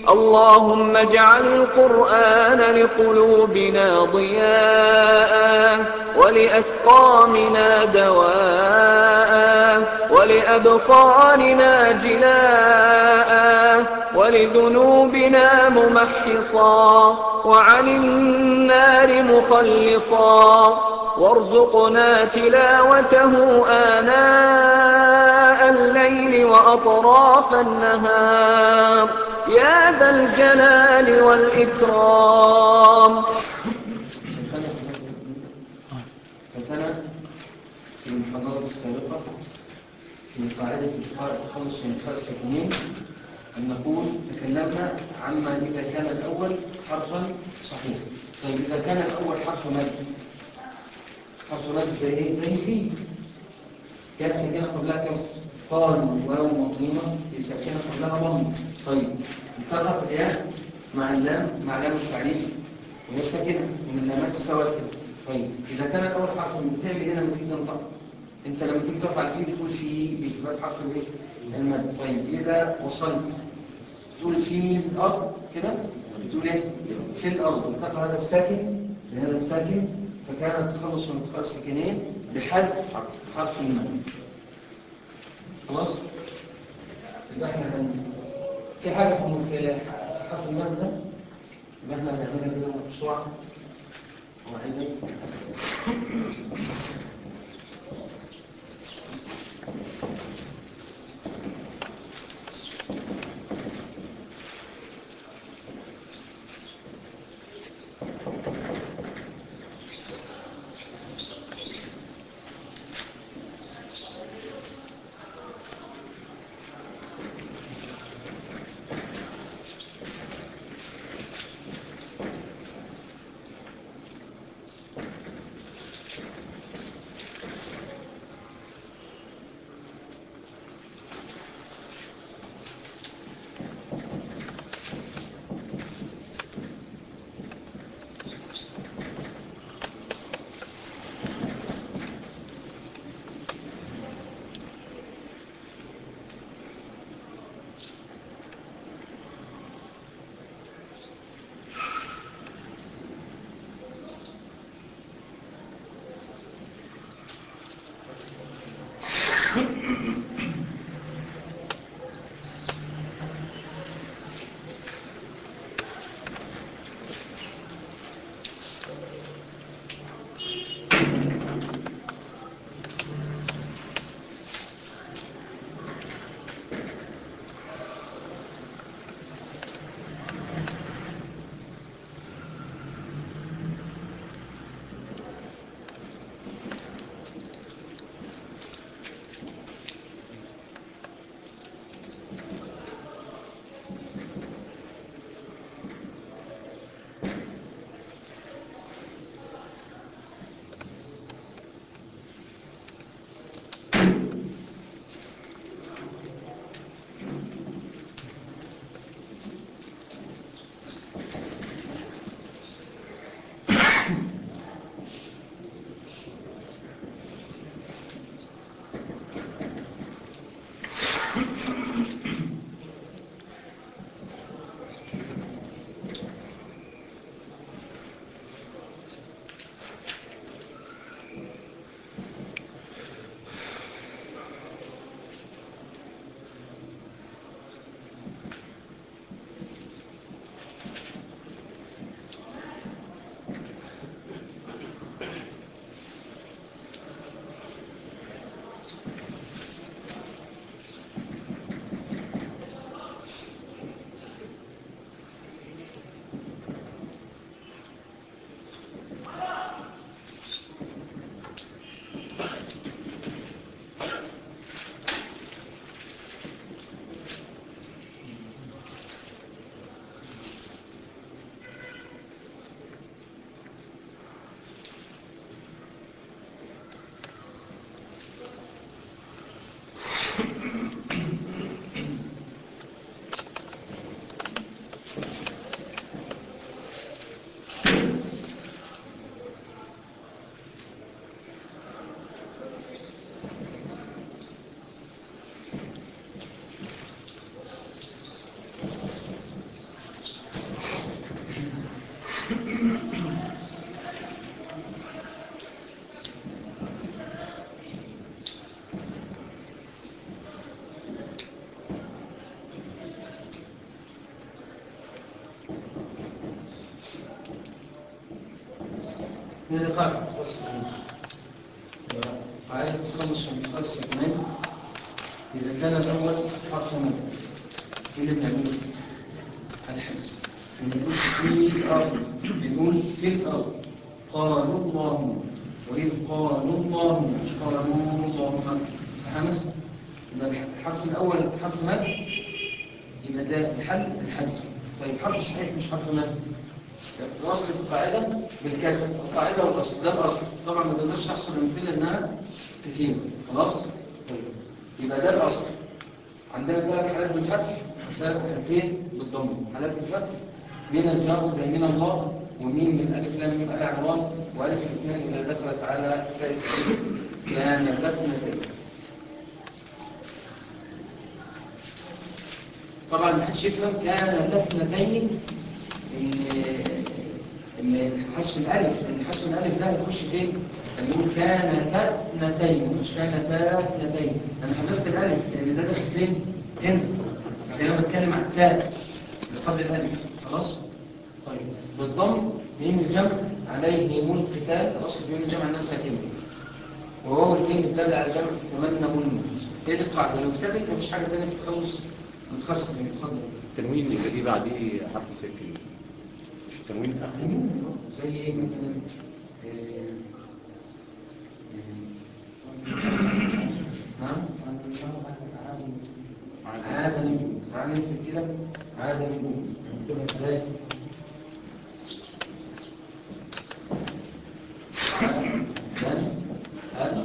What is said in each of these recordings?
اللهم اجعل القرآن لقلوبنا ضياء ولأسقامنا دواء ولأبصارنا جلاء ولذنوبنا ممحصا وعن النار مخلصا وارزقنا تلاوته آناء الليل وأطراف النهار يا ذا الجلال والإكرام فتنا في المحاضرات السابقة في قاعدة التخلص من إدخال الساكنين أن نقول تكلمنا عما إذا كان الأول حرفا صحيح طيب إذا كان الأول حرف مد حرف مد زي إيه؟ زي في كان ساكنة قبلها كسر قالوا واو مضمومة ساكنة قبلها ضم طيب التقط الياء مع اللام مع لام التعريف وهي ساكنة من اللامات السواكن طيب إذا كان الأول حرف من بتعمل إيه لما تيجي تنطق أنت لما تيجي تقف على فيه بتقول في بإثبات حرف الإيه المد طيب إذا وصلت تقول في الأرض كده بتقول إيه في الأرض انتقل هذا الساكن لهذا الساكن فكان التخلص من انتقال الساكنين بحذف حرف المد خلاص يبقى احنا هن... في حاجة في في حرف المد ده يبقى احنا هنعملها كده بسرعة واحدة هنا قاعدة التخلص السكنين قاعدة التخلص من التخلص السكنين إذا كان الأول حرف مد إيه اللي بنعمله؟ الحذف بنقول في الأرض بنقول في الأرض قالوا اللهم وإذ قالوا اللهم مش قالوا اللهم صح يا ناس؟ يبقى الحرف الأول حرف مد يبقى ده الحل الحذف طيب حرف صحيح مش حرف مد الأصل في القاعدة بالكسر القاعدة والأصل ده الأصل طبعا ما تقدرش تحصل المثل إنها كثير خلاص طيب يبقى ده الأصل عندنا ثلاث حالات بالفتح ثلاث حالتين بالضم حالات الفتح من الجار زي من الله ومين من ألف لام ميم آل عمران وألف الاثنين إذا دخلت على ثالث كان اثنتين طبعا ما حدش يفهم كانت اثنتين ان ان حذف الالف لان حذف الالف ده هيخش فين نقول كانت اثنتين مش كانتا اثنتين انا حذفت الالف لان ده داخل فين هنا لكن انا بتكلم عن التاء اللي قبل الالف خلاص طيب بالضم ميم الجمع عليهم القتال الاصل في ميم الجمع انها ساكنه وهو الكلمه الداله على الجمع تتمنى هي دي القاعده لو اتكتب مفيش حاجه ثانيه تتخلص متخصص من اتفضل التنوين اللي جه بعديه حرف ساكن مش التنوين اخر زي ايه مثلا آه، نعم عادة نجوم تعالى نكتب كده عادة نجوم نكتبها ازاي عادة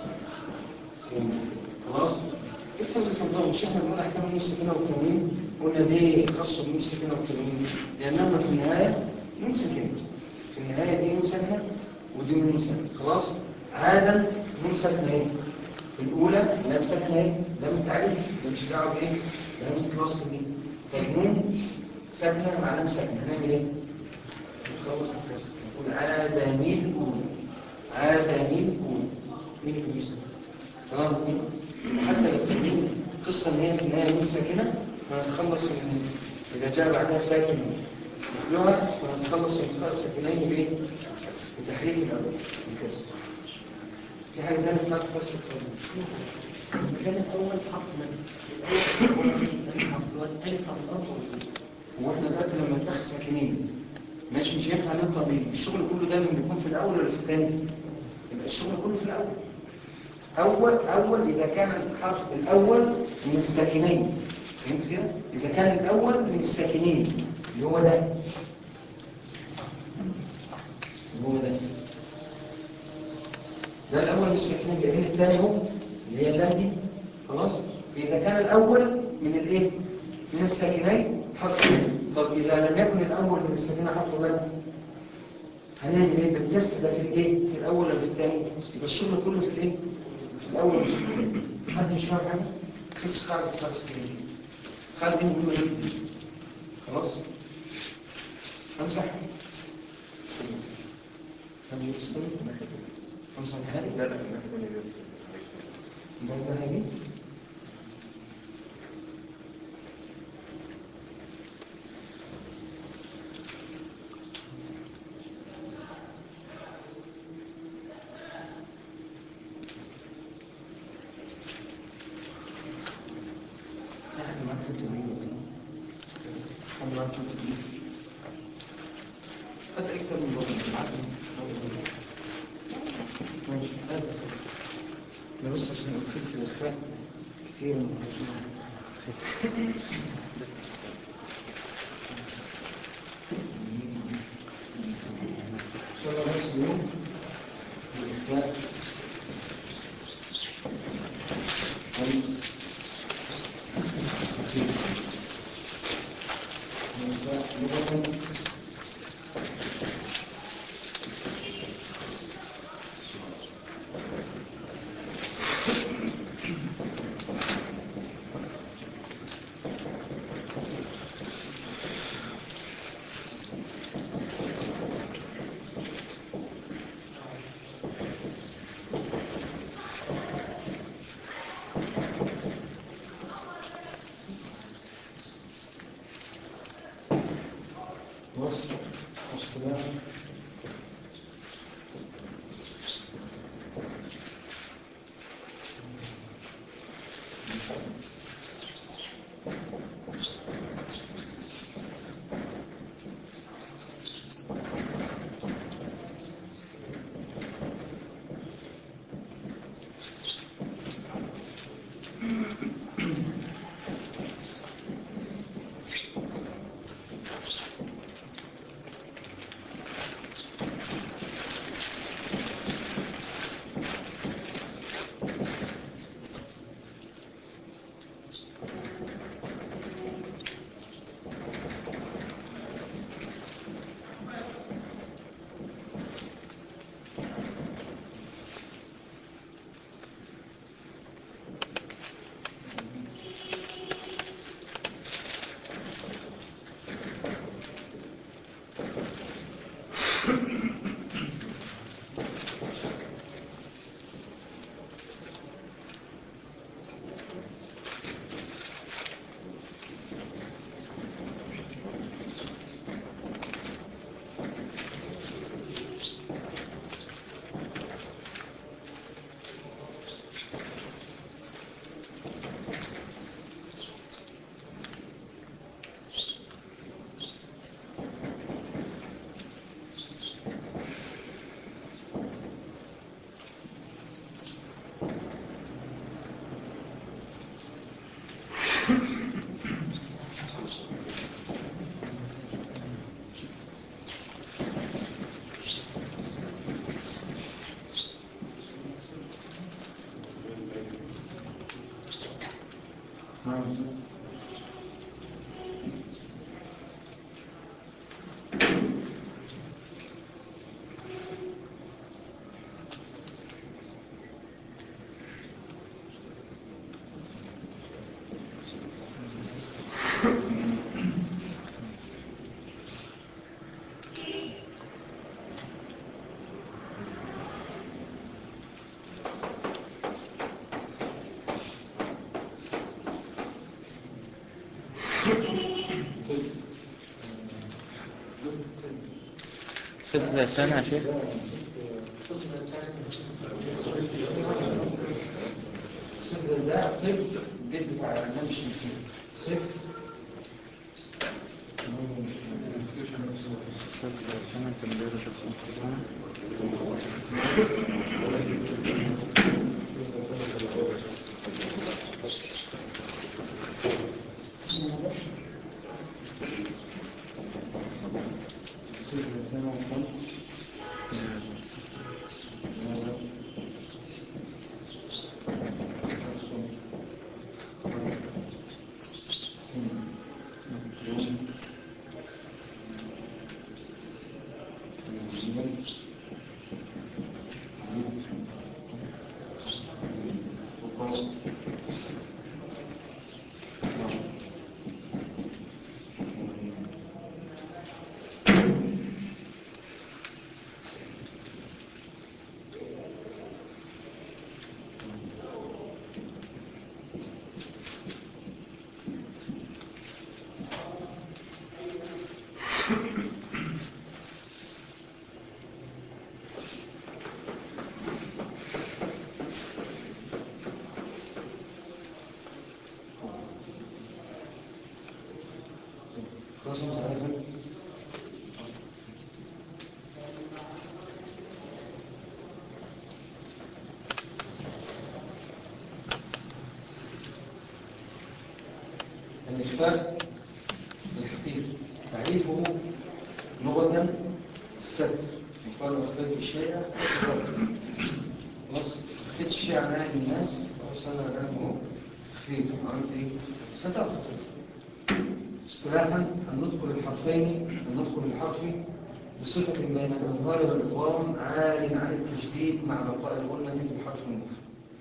خلاص اكتب الكمبيوتر مش احنا بنقول احكام النون الساكنه والتنوين قلنا ليه خصوا بالنون الساكنه والتنوين لانهما في النهايه نون ساكنه في النهايه دي نون ساكنه ودي نون ساكنه خلاص عادا نون ساكنه ايه في الاولى لام ساكنه ايه لام التعريف ده مش دعوه بايه لام الوصل دي طيب نون ساكنه مع لام ساكنه هنعمل ايه نتخلص من الكسر نقول عاداني الاولى عاداني الاولى مين اللي بيسمع تمام وحتى لو تنين قصة ان هي في النهاية نون ساكنة هنتخلص من إذا جاء بعدها ساكن مثلها سنتخلص من انتفاء الساكنين بإيه؟ بتحريك الأول الكسر في حاجة ثانية بتاعت انتفاء الساكنين كان الأول حرف من الأول حرف والألف حرف الأرض هو احنا دلوقتي لما نتخذ ساكنين ماشي مش هينفع ننطق بيه الشغل كله دايما بيكون في الأول ولا في الثاني؟ يبقى الشغل كله في الأول أول أول إذا كان الحرف الأول من الساكنين فهمت كده؟ إذا كان الأول من الساكنين اللي هو ده اللي هو ده ده الأول من الساكنين لأن الثاني هو اللي هي اللام دي خلاص؟ إذا كان الأول من الإيه؟ من الساكنين حرف مد طب إذا لم يكن الأول من الساكنين حرف مد هنعمل إيه؟ بالكسر ده في الإيه؟ في الأول ولا في الثاني؟ يبقى الشغل كله في الإيه؟ الأول مش الثاني حد مش فاهم حاجة؟ خدش قاعدة خاصة كده خالد دي مهمة جدا خلاص؟ أمسح هل يستوي؟ أمسح هذه؟ لا لا لا أنت عايز هذه؟ أحد معك في التمرين ولا أحد معك في التمرين هات أكتر من بطن معك ماشي هات أنا بس عشان قفلت الإخفاء كتير من إن شاء الله نفس اليوم الإخفاء بص بص بقى ست سنة يا شيخ صفر ده طب البيت بتاع الإمام الشمسي صفر ست سنة تمدير شخص سنة صفر اثنين وخمس خلاص انت عارف الإخفاء الحقيقي تعريفه لغة الستر يقال أخفيت الشيء خلاص أخفيت الشيء عن أهل الناس وأرسلنا لهم أخفيته عملت إيه؟ سترت اصطلاحا النطق بالحرفين النطق بالحرف بصفة بين الإظهار والإضغام عال عن التشديد مع بقاء الغنة في الحرف المفرد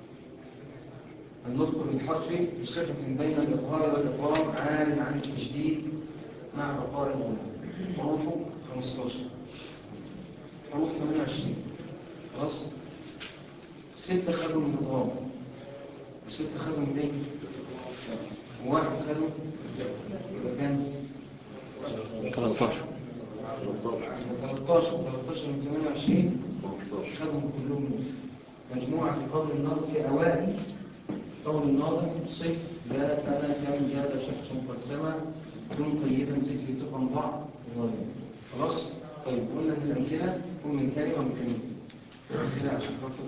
النطق بالحرف بصفة بين الإظهار والإضغام عال عن التشديد مع بقاء الغنة حروفه 15 حروف 28 خلاص ستة خدوا من الإضغام وستة خدوا من إيه؟ وواحد خدوا يبقى كام؟ 13 13 13 من 28 خدهم كلهم مجموعة في قول الناظر في أوائل قول الناظر صف لا فلا كم جاد شخص قد سمع كن طيبا زد في تقى ضع ظالم خلاص؟ طيب قلنا من الأمثلة كن من كلمة ومن كلمتين أمثلة عشان خاطر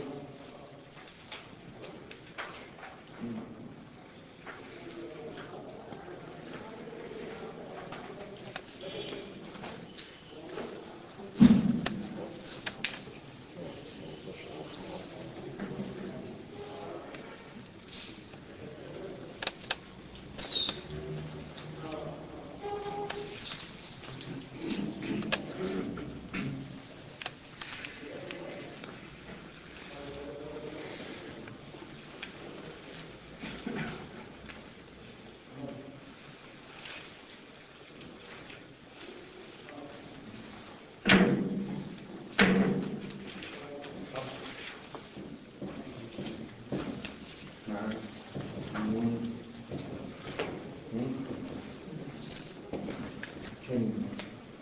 كلمة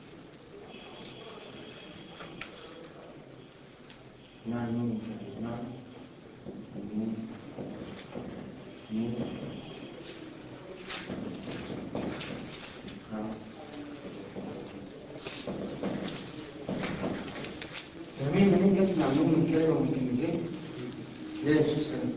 مع نون مع نون نون ها. فاهمين منين جت معلومة من كلمة ومن كلمتين؟ ليه شو سنة؟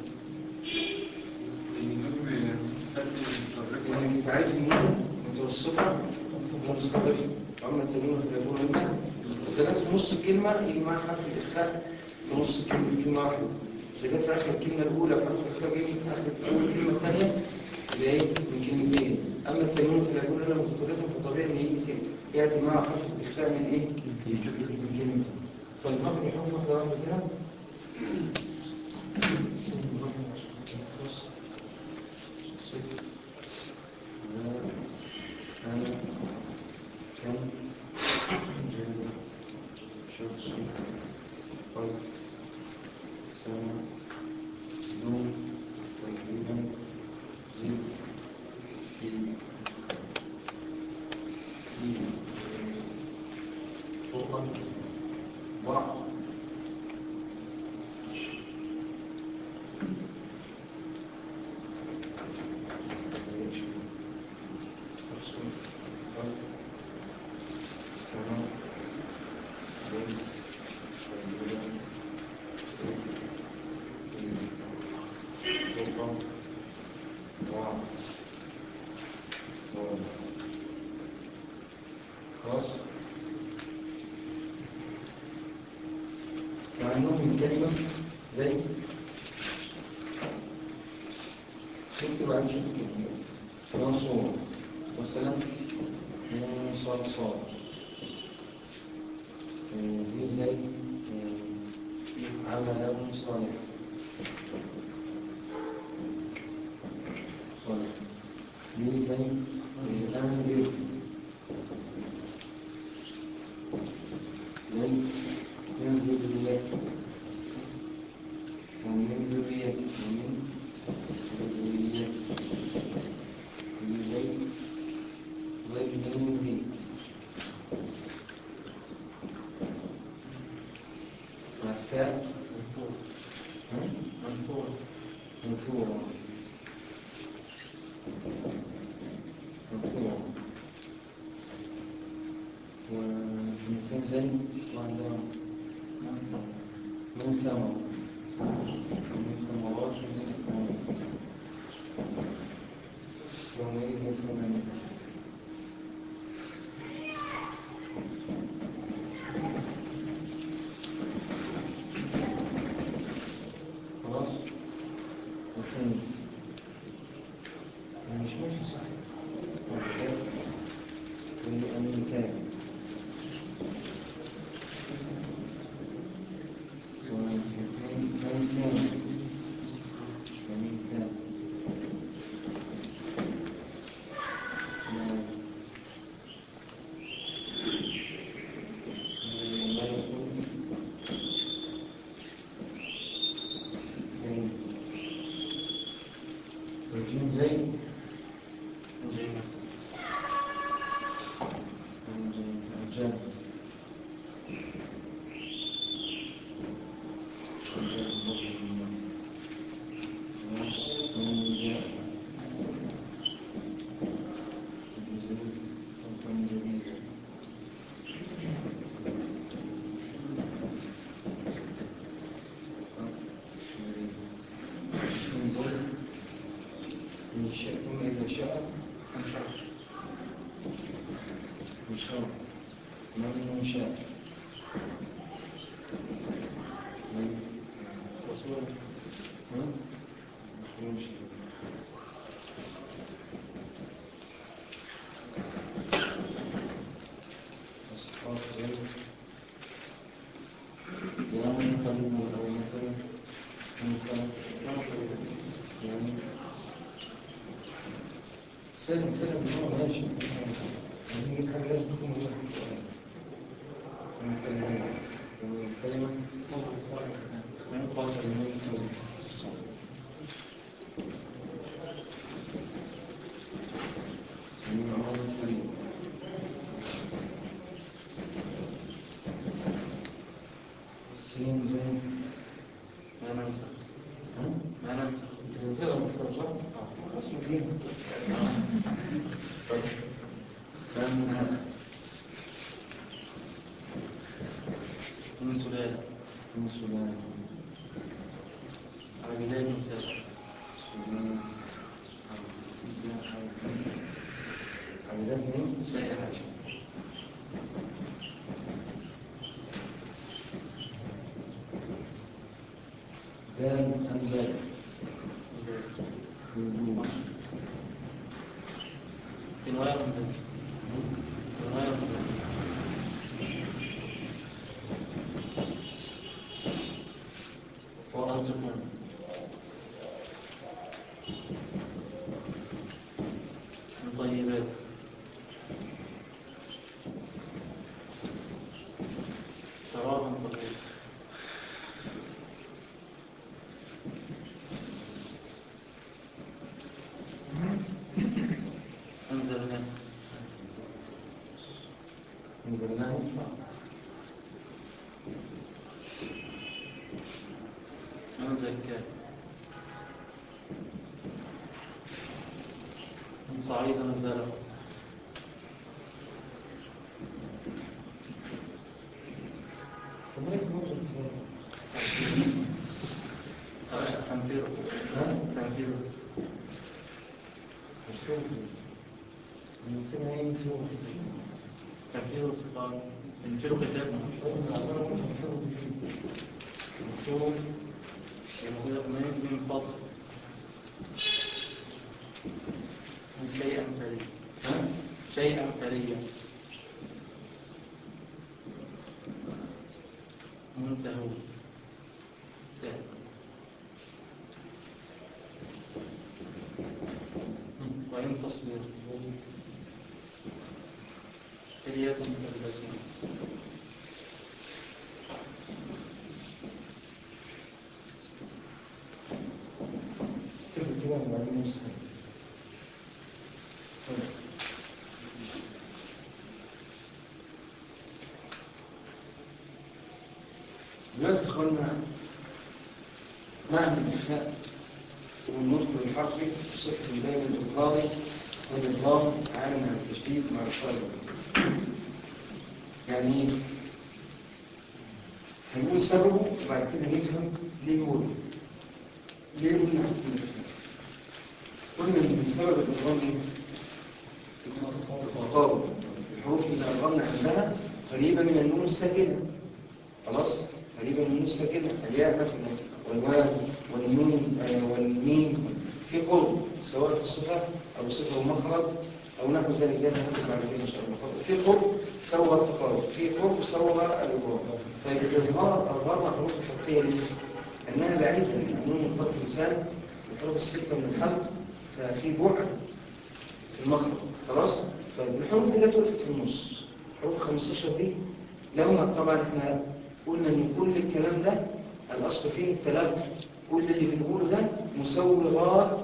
يعني تعرف النون متوسطة متطرفة أما التنوين فيكون هنا إذا جت في نص الكلمة يجي معاها حرف الإخفاء في نص الكلمة في كلمة واحدة إذا جت في آخر الكلمة الأولى حرف الإخفاء جاي في آخر أول الكلمة الثانية يبقى إيه من كلمتين أما التنوين فيكون هنا متطرفة فطبيعي إن يجي تاني يأتي معها حرف الإخفاء من إيه؟ من كلمتين طيب ناخد الحروف واحدة واحدة كده أنا كم جل شخص قلب سمع نور تقريبا زد في في فوق خلاص مع انهم من كلمة زي شفت بعد شفت منصور مثلا مصرصار دي زي عمل صالح صالح دي زي أنذر زي من ذريتي ومن ذريتي ومن ذريتي زي ومن ذي الفاء منفور ها؟ منفور منفورة منفورة ومثل زي وعندها من ثمر ومن ثمرات من يومئذ ثمانية خلاص الخامس مش ماشي صح والأمريكان والأمريكان أمريكان والجيم زي نجيمة الرجال من شاء إذا شاء أنشأ إن شاء الله من شاء من رسول ها؟ من شاء أصحاب زي يا من قلب أو مثلا مثلا يعني سلم سلم هو ماشي يعني كان لازم تكون موجودة في القرآن من كلمة من كلمة من قاتل من كلمة من عمر كلمة السين زي ما ننسى ها؟ ما ننسى تنزل مستوصف اسمه دين ننسى من سلالة من سودان عبدان من سلالة سودان عبدات مين؟ سائحة دال أندال وجود كنوايا من ذلك كنوايا من ذلك وأرزقنا من طيبات شرابا طيبا أنزلناه نزلناه من زكاه من صعيد نزله طب ليه اسمه سودان؟ تنفيره ها؟ تنفيره الصوفي المثل ايه صوفي تنفيذ الصفات تنفيذ كتابنا مكتوب من فضل شيئا فريا ها؟ شيئا فريا منتهى تاني. وإن تصبر فليكن كالبسمة اكتبوا كده وبعدين نمسح طيب. دلوقتي اخوانا معنى الإخفاء والنطق الحرفي صفة بين الإظهار والإظهار عالم عن التشديد مع الفرق يعني إيه؟ هنقول سببه وبعد كده نفهم ليه هو ده. ليه قلنا حكم الإخفاء قلنا إن سبب الإظهار إيه؟ التطابق الحروف اللي أظهرنا عندها قريبة من النون الساكنة خلاص قريبة من النون الساكنة الياء مثلا والواو والنون آه، والميم في قرب سواء في الصفة أو صفة ومخرج أو نحو ذلك زي ما هنقول بعد كده إن شاء الله في قرب سوى التقارب في قرب سوى الإظهار طيب الإظهار أظهرنا حروف الحقيقية ليه؟ لأنها بعيدة من النون من طرف اللسان الحروف الستة من الحلق ففي بعد في المخرج خلاص طيب الحروف دي جت وقفت في النص الحروف 15 دي لما طبعا احنا قلنا ان كل الكلام ده الاصل فيه التلقي كل اللي بنقوله ده مسوغات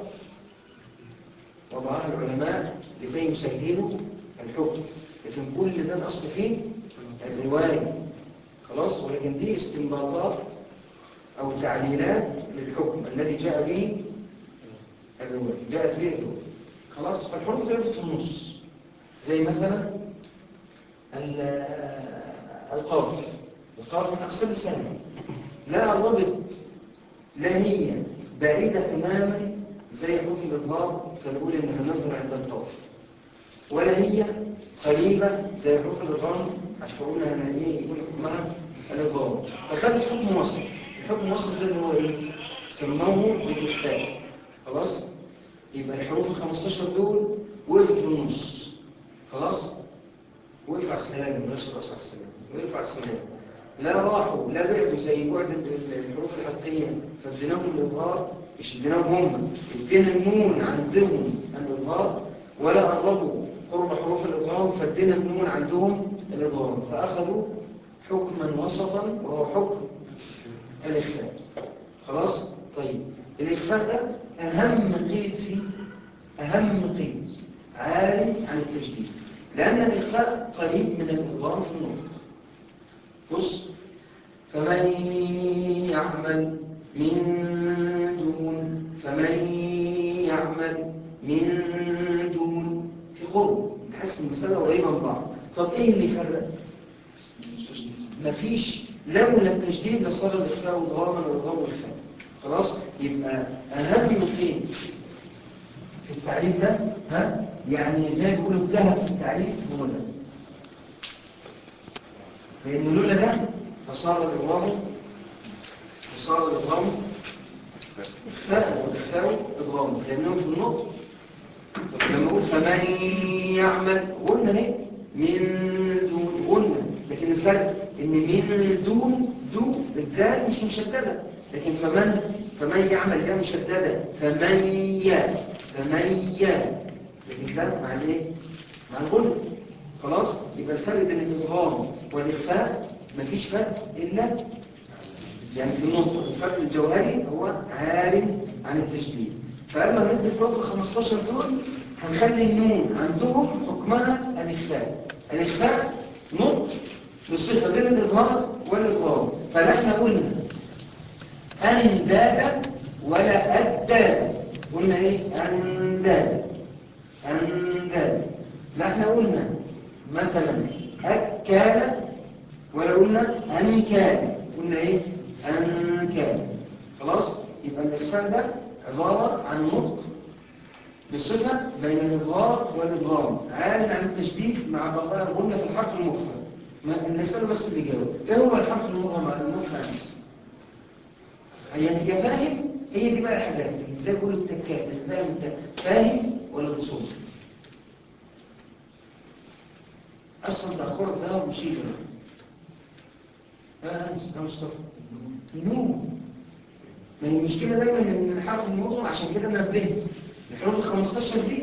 وضعها العلماء لكي يسهلوا الحكم لكن كل ده الاصل فيه الروايه خلاص ولكن دي استنباطات او تعليلات للحكم الذي جاء به الروايه جاءت به الروايه خلاص فالحروف دي وقفت في النص زي مثلا ال- القاف القاف من أقسام لسانه لا الربط لا هي بعيدة تماما زي حروف الإظهار فنقول إنها نظر عند القاف ولا هي قريبة زي حروف الإظهار عشان أقولها أنا إيه يكون حكمها الإظهار فخدت حكم وسط الحكم الوسط ده اللي هو إيه؟ سموه بالإخفاء خلاص؟ يبقى الحروف ال 15 دول وقفوا في النص خلاص؟ وقفوا على السلالم بلاش الرأس على السلالم وقفوا على السلالم لا راحوا لا بعدوا زي بعد ال- ال- الحروف الحلقية فاديناهم الإظهار مش اديناهم هم ادينا النون عندهم الإظهار ولا قربوا قرب حروف الإظهار فادينا النون عندهم الإظهار فأخذوا حكما وسطا وهو حكم الإخفاء خلاص؟ طيب الإخفاء ده أهم قيد فيه أهم قيد عالي عن التجديد لأن الإخفاء قريب من الإظهار في النطق بص فمن يعمل من دون فمن يعمل من دون في قرب تحس المسألة قريبة من بعض طب إيه اللي فرق؟ مفيش لولا التجديد لصار الإخفاء وإظهارا وإظهار وإخفاء خلاص يبقى أهم قيد في التعريف ده ها يعني زي ما بيقولوا الذهب في التعريف هو ده لأن لولا ده فصار الإضرام فصار الإضرام إخفاء والإخفاء إضرام لأنهم في النطق طب لما أقول فمن يعمل قلنا اهي من دون قلنا لكن الفرق إن من دون دو الدال مش مشددة لكن فمن فمن يعمل ده مشددة فمن يا فمن يا لكن ده مع الايه؟ مع الغنى خلاص يبقى الفرق بين الإضغام والإخفاء مفيش فرق إلا يعني في النطق الفرق الجوهري هو عالم عن التشديد فلما ندي الحروف ال 15 دول هنخلي النون عندهم حكمها الإخفاء الإخفاء نطق بصفة بين الإظهار والإضغام فنحن قلنا أنداد ولا أداد قلنا إيه أنداد أنداد لا احنا قلنا مثلا أكال ولا قلنا أنكال قلنا إيه أنكال خلاص يبقى الإخفاء ده عبارة عن نطق بصفة بين الإظهار والإضغام عاد عن التشديد مع بقاء الغنة في الحرف المخفى ما اللي سأله بس اللي جاوب إيه هو الحرف المضغم على المخفى عندي؟ هي يا فاهم هي دي بقى الحاجات اللي زي ما بيقولوا التكات اللي فاهم انت فاهم ولا بتصوت اصلا تاخرك ده مصيبه لا انس ده مصطفى نوم ما هي المشكله دايما ان الحرف المضغم عشان كده انا نبهت الحروف ال 15 دي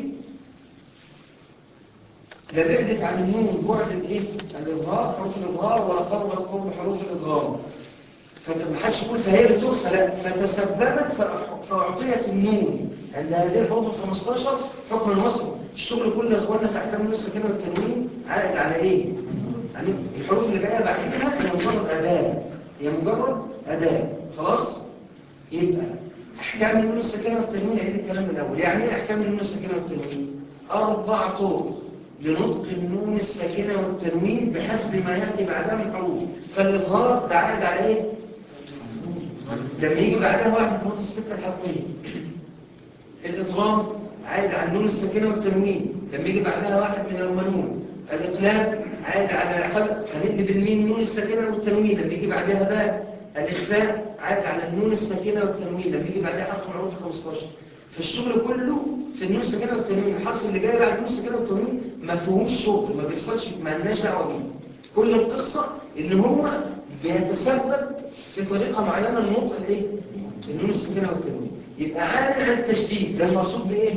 لا بعدت عن النون بعد الايه الاظهار حروف الاظهار ولا قربت قرب حروف الاظهار فما حدش يقول فهي اللي تخفى لا فتسببت فأح- فاعطيت النون عند هذه الحروف ال 15 حكم الوصف الشغل كله يا اخوانا في احكام النون الساكنه والتنوين عائد على ايه؟ يعني الحروف اللي جايه بعدها هي مجرد اداه هي مجرد اداه خلاص؟ يبقى احكام النون الساكنه والتنوين عيد الكلام من الاول يعني ايه احكام النون الساكنه والتنوين؟ اربع طرق لنطق النون الساكنه والتنوين بحسب ما ياتي بعدها من حروف فالاظهار ده عائد على ايه؟ لما يجي بعدها واحد من الحروف الستة الحقية الإضغام عائد على النون الساكنة والتنوين لما يجي بعدها واحد من المنون الإقلاب عائد على القلب هنقلب الميم النون الساكنة والتنوين لما يجي بعدها باء الإخفاء عائد على النون الساكنة والتنوين لما يجي بعدها حرف من الحروف 15 فالشغل كله في النون الساكنة والتنوين الحرف اللي جاي بعد النون الساكنة والتنوين ما فيهوش شغل ما بيحصلش ما لناش دعوه بيه كل القصة إن هو بيتسبب في طريقة معينة لنطق الايه؟ النون الساكنة والتنوين يبقى عالم عن التشديد ده المقصود بايه؟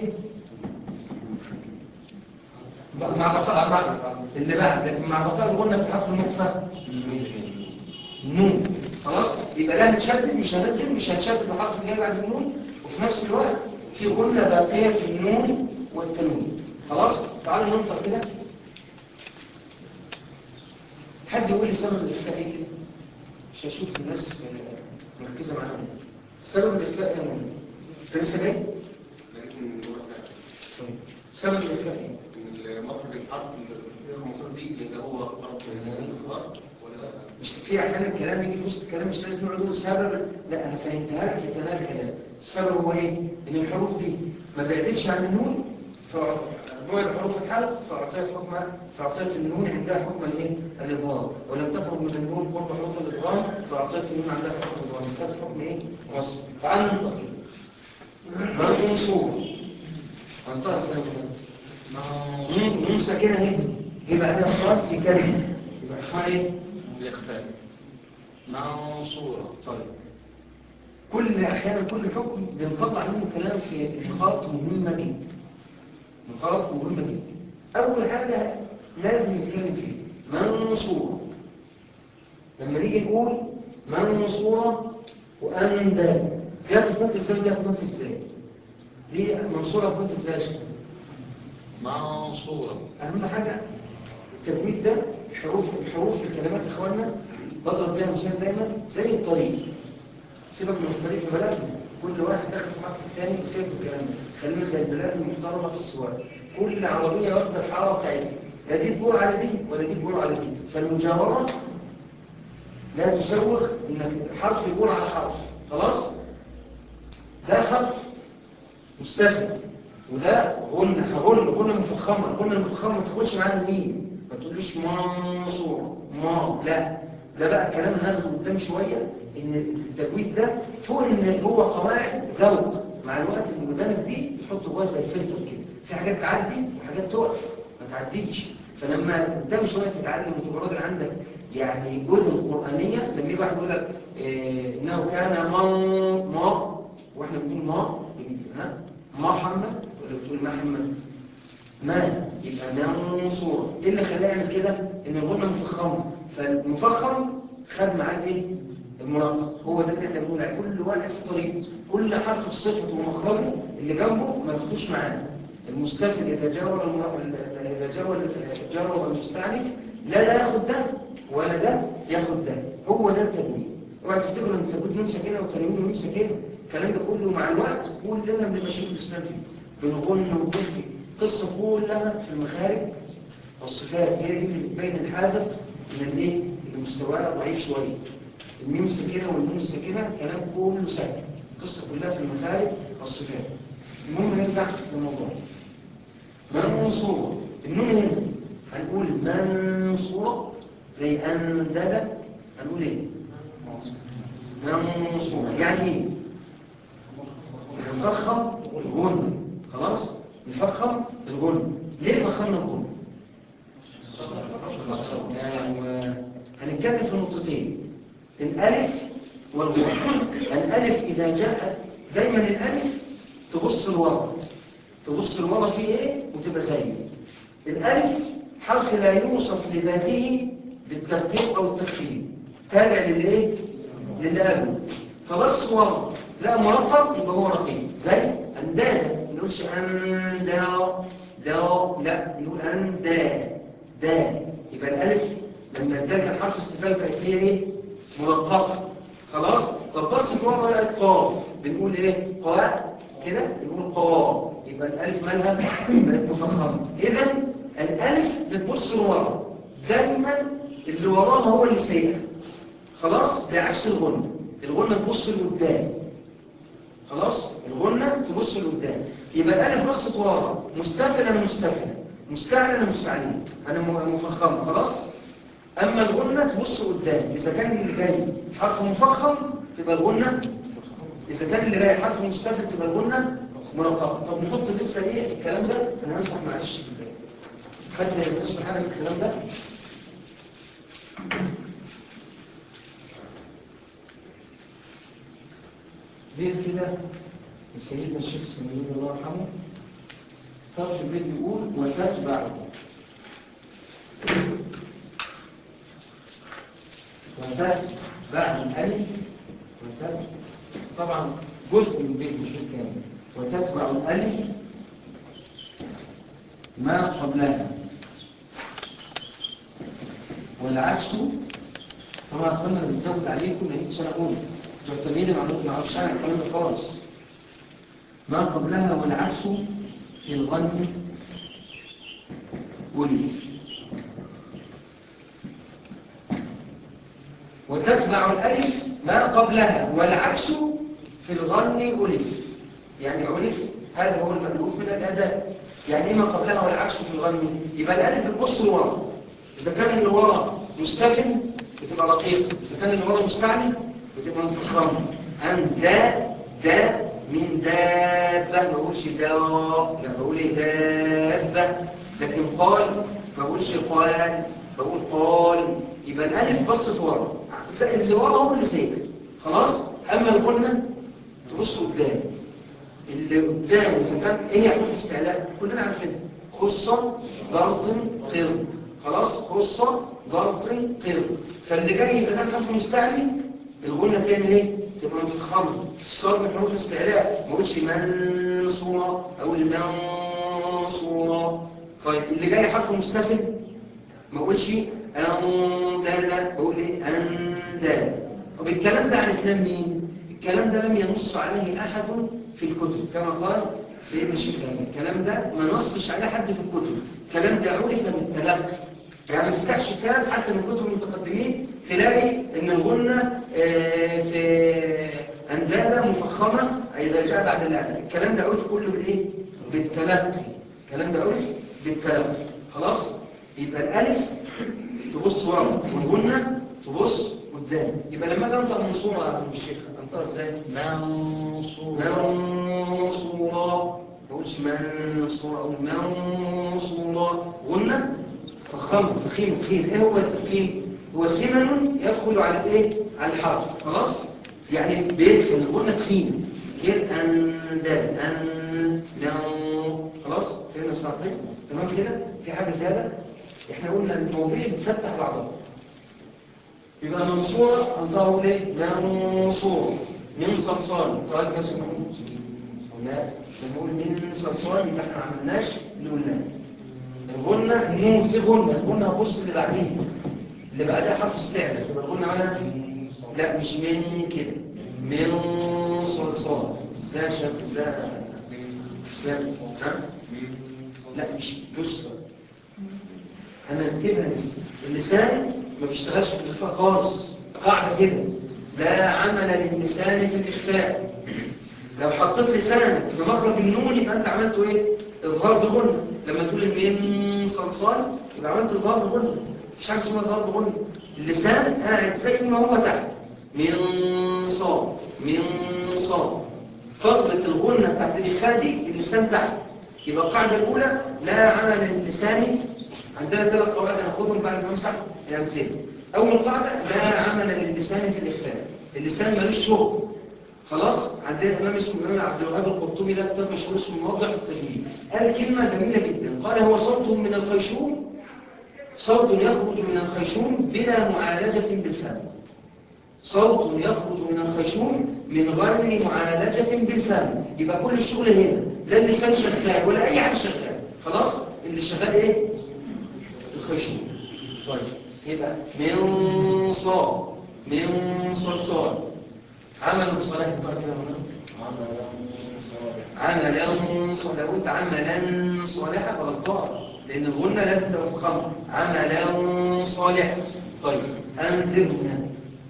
مع بقاء مع اللي بعد مع بقاء الغنة في الحرف المخفى النون خلاص يبقى لا هتشدد مش هتدخل مش هتشدد الحرف اللي جاي بعد النون وفي نفس الوقت في غنة باقية في النون والتنوين خلاص تعالوا ننطق كده حد يقول لي سبب الاخفاء ايه كده مش هشوف الناس آه، مركزه معاهم سبب الاخفاء يا منى انت لسه جاي لكن هو سهل. طيب سبب الاخفاء ايه إن مخرج الحرف اللي 15 دي اللي هو قرب الاصغار ولا لا؟ مش في احيانا الكلام يجي في وسط الكلام مش لازم نقعد نقول سبب لا انا فهمتها لك في ثناء الكلام السبب هو ايه ان الحروف دي ما بعدتش عن النون فبعد حروف الحلق فاعطيت حكم فاعطيت النون عندها حكم الايه الاظهار ولم تخرج من النون قرب حروف الادغام فاعطيت النون عندها حكم الاظهار خدت حكم ايه وصف تعال ننطق كده منصور انطق ازاي كده نون نون ساكنه اهي يبقى بعدها صاد في كلمه يبقى اسمها ايه الإخفاء منصورة طيب كل احيانا كل حكم بنطلع منه كلام في نقاط مهمه جدا نقاط مهمه جدا اول حاجه لازم نتكلم فيها منصوره لما نيجي نقول منصوره واندى دي هتتنطق ازاي ودي هتتنطق ازاي دي منصوره هتتنطق ازاي يا شباب منصورة اهم حاجه التجويد ده حروف الحروف في الكلمات يا اخوانا بضرب بيها مثال دايما زي الطريق سيبك من الطريق في بلدنا كل واحد داخل في محطه الثاني وسيبك من الكلام ده خلينا زي البلاد المحترمه في السواقه كل عربيه واخده الحاره بتاعتها لا دي تجور على دي ولا دي تجور على دي فالمجاوره لا تسوغ انك حرف يجور على حرف خلاص ده حرف مستفد وده غنى غنى غنى مفخمه الغنى المفخمه ما تاخدش معاها الميم ما تقوليش منصور ما لا ده بقى كلام هناخده قدام شويه ان التجويد ده فوق ان هو قواعد ذوق مع الوقت المدرب دي يحط جواها زي فلتر كده في حاجات تعدي وحاجات تقف ما تعديش فلما قدام شويه تتعلم وتبقى راجل عندك يعني اذن قرانيه لما يجي واحد يقول لك إيه انه كان ما ما واحنا بنقول ما ها محمد ولا بتقول محمد ما يبقى منصور ايه اللي خلاه يعمل كده ان الغنه مفخمه فالمفخم خد معاه الايه المرقق هو ده اللي احنا بنقول عليه كل واحد في طريقه كل حرف في صفته ومخرجه اللي جنبه ما ياخدوش معاه المستفل اذا جاور الم... اذا جاور جاور المستعنف لا ده ياخد ده ولا ده ياخد ده هو ده التجويد اوعى تفتكروا ان التجويد نون ساكنه والتنوين نون ساكنه الكلام ده كله مع الوقت كلنا بنبقى شغل الاسلام فيه بنغن وبنحكي قصه كلها في المخارج والصفات هي دي اللي بتبين الحاذق من الايه اللي مستواه ضعيف شويه الميم الساكنه والنون الساكنه كلام كله سهل القصه كلها في المخارج الصفات المهم نرجع للموضوع منصورة النون هنا هنقول منصورة زي أندد هنقول ايه منصورة يعني ايه نفخم الغنى خلاص نفخم الغنى ليه فخمنا الغنى أيوة. هنتكلم في نقطتين الألف والغنى الألف إذا جاءت دايما الألف تبص لورا تبص لورا فيه إيه وتبقى زيه الألف حرف لا يوصف لذاته بالترقيق أو التفخيم تابع للإيه للي قبله فبص ورا لا مرقق يبقى هو رقيق زي أندادا ما نقولش أندا دا لا نقول أندا دا يبقى الألف لما الدال كان حرف استفهام بقت هي إيه مرققة خلاص طب بص ورا لقت قاف بنقول إيه قاء كده بنقول قاف يبقى الألف مالها بقت مفخمة إذا الألف بتبص لورا دايما اللي وراها هو اللي سيئة خلاص بعكس الغنة الغنة تبص لقدام خلاص الغنة تبص لقدام يبقى الألف بصت ورا مستفل أنا مستفل مستعلى أنا مستعلين أنا م- مفخم خلاص أما الغنة تبص قدام إذا كان اللي جاي حرف مفخم تبقى الغنة إذا كان اللي جاي حرف مستفل تبقى الغنة مرققة طب نحط بيت سريع في الكلام ده أنا همسح معلش حد يسمع حاجة في الكلام ده بيت كده سيدنا الشيخ سمير الله يرحمه طرف البيت بيقول وتتبع وتتبع الألف وتتبع طبعا جزء من البيت مش بالكامل وتتبع الألف ما قبلها والعكس طبعا اخوانا اللي بنزود عليكم نعيد سنة أولى تعتمدين معلومات ما اعرفش عنها الكلام ده خالص ما قبلها والعكس في الغن والف وتتبع الألف ما قبلها والعكس في الغن ألف يعني ألف هذا هو المألوف من الأداء يعني إيه ما قبلها والعكس في الغن يبقى الألف بتبص لورا إذا كان اللي ورا مستفل بتبقى رقيقة إذا كان اللي ورا مستعلي بتبقى مفخمة أن دا دا من دابة ما بقولش دا لا بقول إيه دابة لكن قال ما بقولش قال بقول قال يبقى الألف بصت ورا اللي ورا هو اللي سايق خلاص أما الغنة تبص قدام اللي قدام إذا كان إيه حروف استعلاء كلنا عارفين خصة ضغط قرب خلاص خصة ضغط قرب فاللي جاي إذا كان حرف مستعلي الغنة تعمل ايه؟ تبقى مفخمة الصاد من حروف الاستعلاء ما اقولش منصورة او المنصورة طيب اللي جاي حرف مستفل ما اقولش اندادا بقول ايه انداد طب الكلام ده عرفناه منين؟ الكلام ده لم ينص عليه احد في الكتب كما قال سيدنا الشيخ الألباني. الكلام ده ما نصش عليه حد في الكتب الكلام ده عرف بالتلقي يعني ما تفتحش كتاب حتى من كتب المتقدمين تلاقي ان الغنة آه، في أندادة مفخمة إذا جاء بعد الألف الكلام ده عرف كله بالإيه؟ بالتلقي الكلام ده عرف بالتلقي خلاص؟ يبقى الألف تبص ورا والغنة تبص قدام يبقى لما اجي انطق منصورة يا ابو الشيخ انطق ازاي؟ منصورة منصورة ما اقولش منصورة او منصورة غنة فخم فخيم تخين ايه هو التفخيم هو سمن يدخل على الايه على الحرف خلاص يعني بيدخل الغنة تخين غير انداد ان نو خلاص فهمنا الساعتين تمام كده في حاجة زيادة احنا قلنا المواضيع بتفتح بعضها يبقى منصورة انطقه اقول ايه منصور من صلصال طيب كده اسمه لا لما نقول من صلصال يبقى احنا ما عملناش اللي قلناه الغنة نون في غنة الغنة هبص اللي بعديه اللي بعدها حرف استعلى تبقى الغنة على لا مش من كده من صلصال ازاي يا شباب ازاي ازاي ها لا مش بص بقى. انا اكتبها لسه اللسان ما بيشتغلش في الاخفاء خالص قاعده كده لا عمل للسان في الاخفاء لو حطيت لسانك في مخرج النون يبقى انت عملت ايه اظهار بغنة لما تقول من صلصال يبقى عملت اظهار بغنة مفيش حاجه اسمها اظهار بغنة اللسان قاعد زي ما هو تحت من صاد من صاد فترة الغنة بتاعت الإخاء دي اللسان تحت يبقى القاعدة الأولى لا عمل للسان عندنا ثلاث قواعد هناخدهم بعد ما نمسح الأمثلة أول قاعدة لا عمل للسان في الإخفاء اللسان ملوش شغل خلاص عندنا إمام اسمه الإمام عبد الوهاب القرطبي له كتاب مشهور اسمه موضع في التجويد قال كلمة جميلة جدا قال هو صوت من الخيشوم صوت يخرج من الخيشوم بلا معالجة بالفم صوت يخرج من الخيشوم من غير معالجة بالفم يبقى كل الشغل هنا لا اللسان شغال ولا أي حاجة شغال خلاص اللي شغال إيه؟ الخيشوم طيب يبقى من صاد من صلصال عمل صالح فرق كده عملا صالح لو قلت عملا صالحا غلطان لأن الغنة لازم تبقى في الخمر عملا صالحا طيب أنذرنا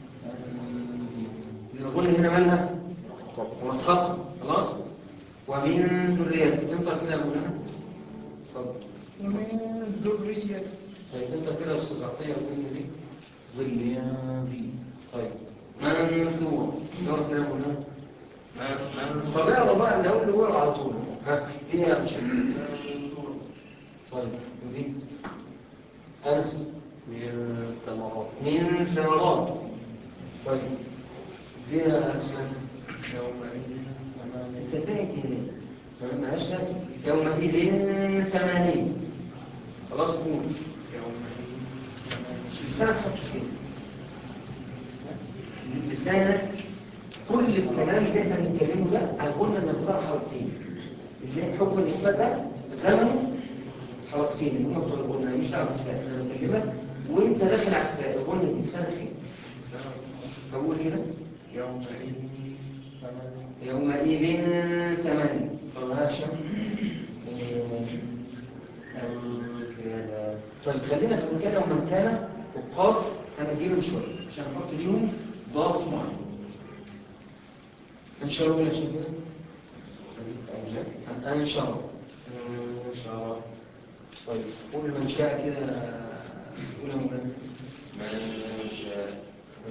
الغنة هنا مالها مرخصة خلاص ومن ذريتي انت كده يا مولانا اتفضل ومن ذرية طيب انت كده استطاعتيه الغنة دي ذريتي طيب منثور دور كده يا مولانا طب اقرا بقى اللي هو اللي هو على طول ها فيها مش طيب ودي انس من ثمرات من ثمرات طيب دي يا اسماء انت تاني كده مالهاش لازم يومئذ ثمانين خلاص قول لسانك حط فين لسانك كل الكلام اللي احنا بنتكلمه ده قلنا ان الفرق حلقتين اللي حكم الاخفاء ده زمنه حلقتين اللي هم بتوع الغنى أنا مش دعوه بالثاء انا بكلمك وانت داخل على الثاء الغنى دي لسانك فين بقول كده يومئذ يومئذ ثمانية طب هاشم طيب خلينا في من كان ومن كان والقاف هنجيبهم شوية عشان نحط ليهم ضابط معين انشروا ولا شيء انشروا انشروا طيب قول من شاء كده قول من من شاء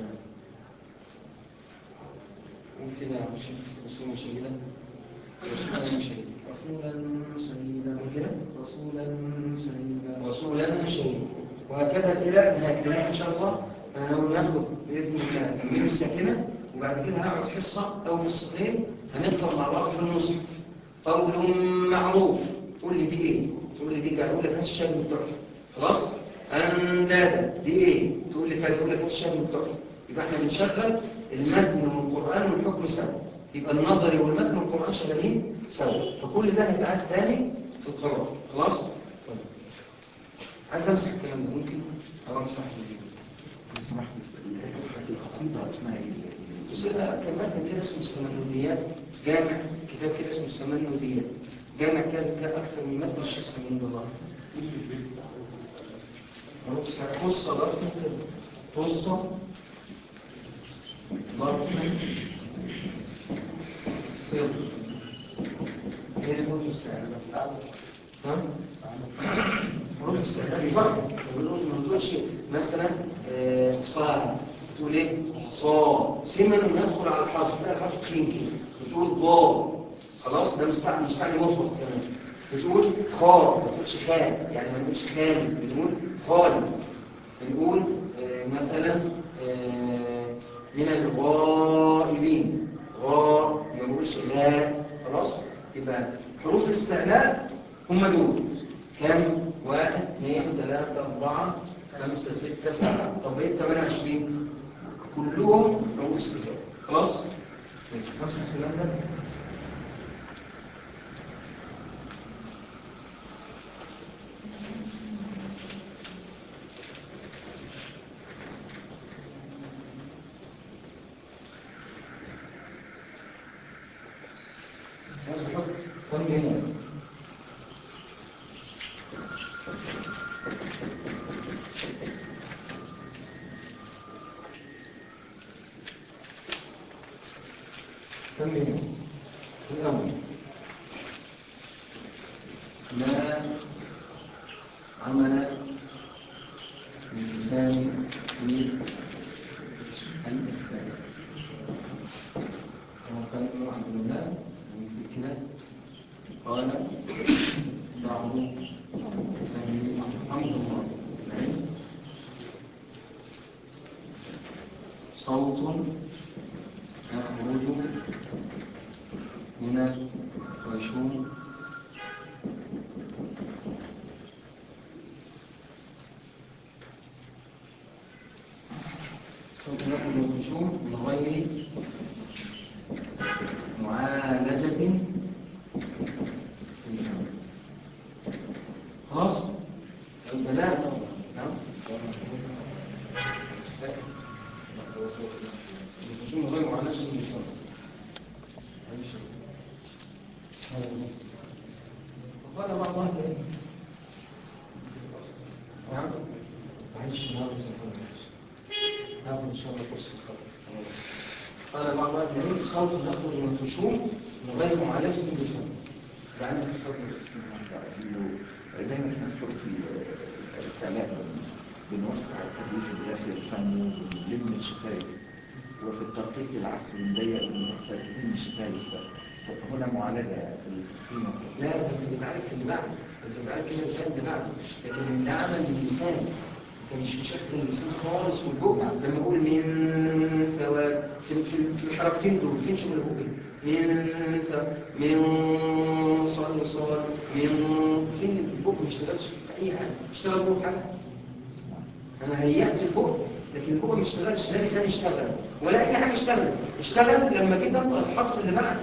قول كده يا شيخ رسول شهيدا رسولا شهيدا رسولا شهيدا قول كده رسولا شهيدا رسولا شهيدا وهكذا الى نهايه لنا ان شاء الله انا ناوي ناخد باذن الله الميم الساكنه وبعد كده هنقعد حصه او حصتين هنقرا مع بعض في المصحف قول معروف قول لي دي ايه تقول لي دي كذا اقول لك هات الشاهد من التحفه خلاص اندادا دي ايه تقول لي كذا اقول لك هات الشاهد من التحفه يبقى احنا بنشغل المتن والقران والحكم سوا يبقى النظري والمتن والقران شغالين سوا فكل ده هيتعاد تاني في القراءه خلاص طيب عايز امسح الكلام ده ممكن او امسح اسمح لي القصيدة اسمها ايه؟ بص كان متن كده اسمه السمنوديات جامع كتاب كده اسمه السمنوديات جامع كده كان اكثر من متن الشيخ سمين الله بص بص ضرب بص ضرب هي دي برضه السعر بس تعالى ها؟ برضه السعر في فرق ما تقولش مثلا آه، صاع تقول ايه صا سيما لما يدخل على الحرف تلاقي الحرف تخين كده بتقول ضاد خلاص ده مستعمل مستعمل مطلق كمان بتقول خا ما تقولش خال يعني ما نقولش خالي بنقول خالي بنقول آه، مثلا آه، من الغائبين غا ما بنقولش غا خلاص يبقى حروف الاستعلاء هم دول كم واحد اثنين ثلاثة أربعة خمسة ستة سبعة طب ايه 28 كلهم حروف استفهام خلاص خمسة الكلام ده عايز احط كم هنا كم هنا الثاني للإخفاء كما قال ابن عبد الله في كده قال بعض فهم عبد الله معي صوت يخرج من الخشوم صوت يخرج من الخشوم من غير معالجة في الفم خلاص؟ البلاء نعم الخشوم من غير معالجة في الفم وقال بعض أهل العلم نعم معلش نعم نعم إن شاء الله فرصة الخلق قال بعض أهل العلم صوت يخرج من الخشوم من غير معالجة بالفم لأن الصوت الاسم إنه دايما مذكور في الاستعلاء بنوسع التكليف بداخل الفم وبنلم الشفايف وفي الترقيق العكس بنضيق فتتم الشفايف هنا معالجة في الفيمة لا ده انت بتعالج في اللي بعده انت بتعالج كده بتعالج اللي بعده لكن اللي عمل للسان انت مش مشكل اللسان خالص والبق لما اقول من ثواب في في في الحركتين دول فين شغل البق من ثواب من صال صال من فين البق ما اشتغلش في اي حاجه اشتغل البق في حاجه انا هيأت البق لكن البق ما اشتغلش لا لسان اشتغل ولا اي حاجه اشتغلت اشتغل لما جيت انطق الحرف اللي بعد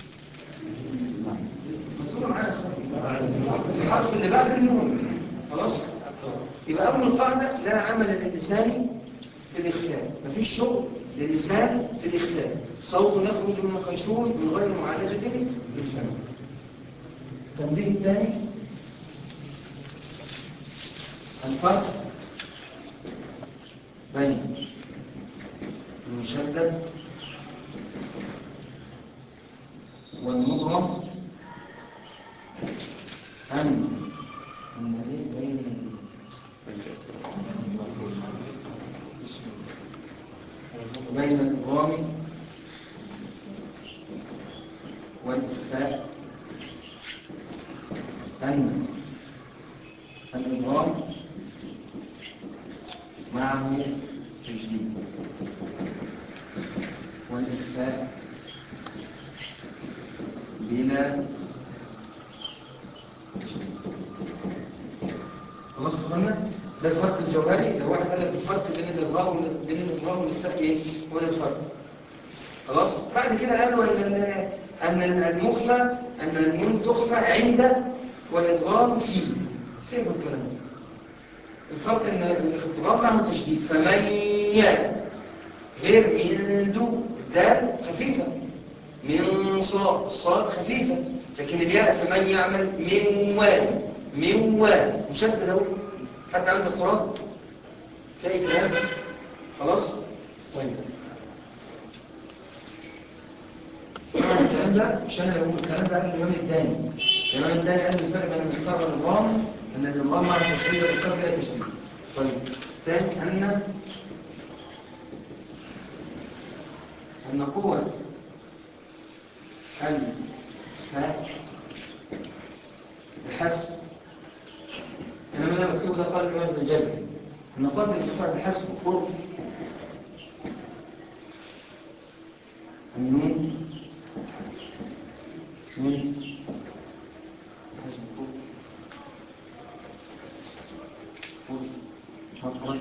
مكتوبه معانا الحرف اللي بعد النون خلاص يبقى اول قاعده لا عمل للسان في الاخفاء مفيش شغل للسان في الاخفاء صوت يخرج من الخيشوم من غير معالجه بالفم التنبيه الثاني الفرق بين المشدد والمضغم أن النبي بين بين الإضغام والإخفاء أن الإضغام معه تجديد والإخفاء بلا خلاص اتفقنا ده الفرق الجوهري لو واحد قال لك الفرق بين الاضرار بين الاضرار والاخفاء ايه هو ده الفرق خلاص بعد كده قالوا ان ان المخفى ان النون تخفى عند والاضرار فيه سيبوا الكلام ده الفرق ان الاضرار معه تشديد فمن يا غير من دو دال خفيفه من صاد صاد خفيفه لكن الياء فمن يعمل من واد من واد مشدد اهو حتى عنده اقتراض في اي كلام خلاص طيب طبعا الكلام ده مش انا اللي بقول الكلام ده قال الامام الثاني الامام الثاني قال الفرق بين الاخفاء والنظام ان النظام مع التشديد والاخفاء بلا تشديد طيب ثاني ان ان قوه الفاء بحسب انما انا مكتوب ده قال الامام ابن الجزري ان قوه الاخفاء بحسب قرب النون من حسب قرب قرب مخرج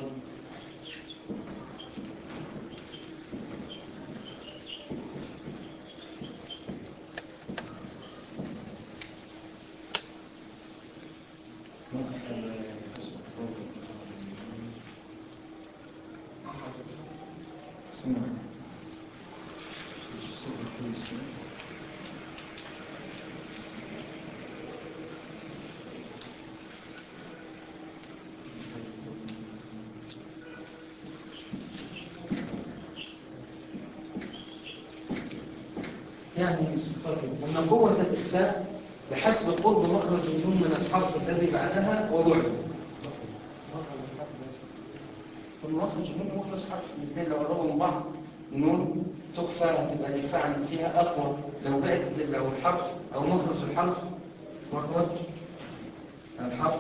يعني أن قوة الإخفاء بحسب قرب مخرج النون من الحرف الذي بعدها وبعده فالمخرج النون ومخرج حرف الاثنين لو قربوا من بعض النون تخفى هتبقى الإخفاء عن فيها أقوى لو بعدت لو الحرف أو مخرج الحرف مخرج الحرف